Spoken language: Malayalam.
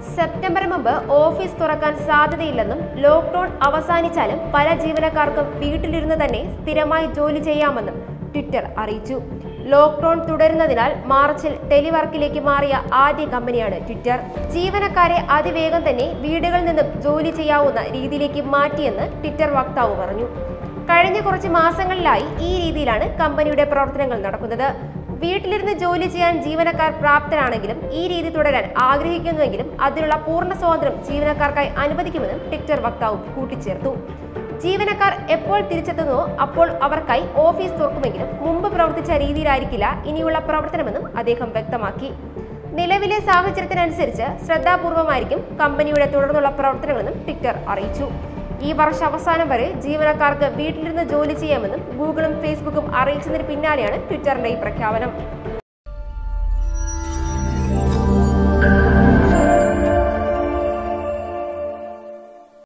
സെപ്റ്റംബറിന് മുമ്പ് ഓഫീസ് തുറക്കാൻ സാധ്യതയില്ലെന്നും ലോക്ക്ഡൌൺ അവസാനിച്ചാലും പല ജീവനക്കാർക്കും വീട്ടിലിരുന്ന് തന്നെ സ്ഥിരമായി ജോലി ചെയ്യാമെന്നും ട്വിറ്റർ അറിയിച്ചു ലോക്ക്ഡൌൺ തുടരുന്നതിനാൽ മാർച്ചിൽ ടെലിവർക്കിലേക്ക് മാറിയ ആദ്യ കമ്പനിയാണ് ട്വിറ്റർ ജീവനക്കാരെ അതിവേഗം തന്നെ വീടുകളിൽ നിന്നും ജോലി ചെയ്യാവുന്ന രീതിയിലേക്ക് മാറ്റിയെന്ന് ട്വിറ്റർ വക്താവ് പറഞ്ഞു കഴിഞ്ഞ കുറച്ച് മാസങ്ങളിലായി ഈ രീതിയിലാണ് കമ്പനിയുടെ പ്രവർത്തനങ്ങൾ നടക്കുന്നത് വീട്ടിലിരുന്ന് ജോലി ചെയ്യാൻ ജീവനക്കാർ പ്രാപ്തരാണെങ്കിലും ഈ രീതി തുടരാൻ ആഗ്രഹിക്കുന്നുവെങ്കിലും അതിനുള്ള പൂർണ്ണ സ്വാതന്ത്ര്യം ജീവനക്കാർക്കായി അനുവദിക്കുമെന്നും ട്വിറ്റർ വക്താവ് കൂട്ടിച്ചേർത്തു ജീവനക്കാർ എപ്പോൾ തിരിച്ചെത്തുന്നുവോ അപ്പോൾ അവർക്കായി ഓഫീസ് തുറക്കുമെങ്കിലും മുമ്പ് പ്രവർത്തിച്ച രീതിയിലായിരിക്കില്ല ഇനിയുള്ള പ്രവർത്തനമെന്നും അദ്ദേഹം വ്യക്തമാക്കി നിലവിലെ സാഹചര്യത്തിനനുസരിച്ച് ശ്രദ്ധാപൂർവമായിരിക്കും കമ്പനിയുടെ തുടർന്നുള്ള പ്രവർത്തനങ്ങളെന്നും ട്വിറ്റർ അറിയിച്ചു ഈ വർഷ അവസാനം വരെ ജീവനക്കാർക്ക് വീട്ടിലിരുന്ന് ജോലി ചെയ്യാമെന്നും ഗൂഗിളും ഫേസ്ബുക്കും അറിയിച്ചതിന് പിന്നാലെയാണ് ട്വിറ്ററിന്റെ ഈ പ്രഖ്യാപനം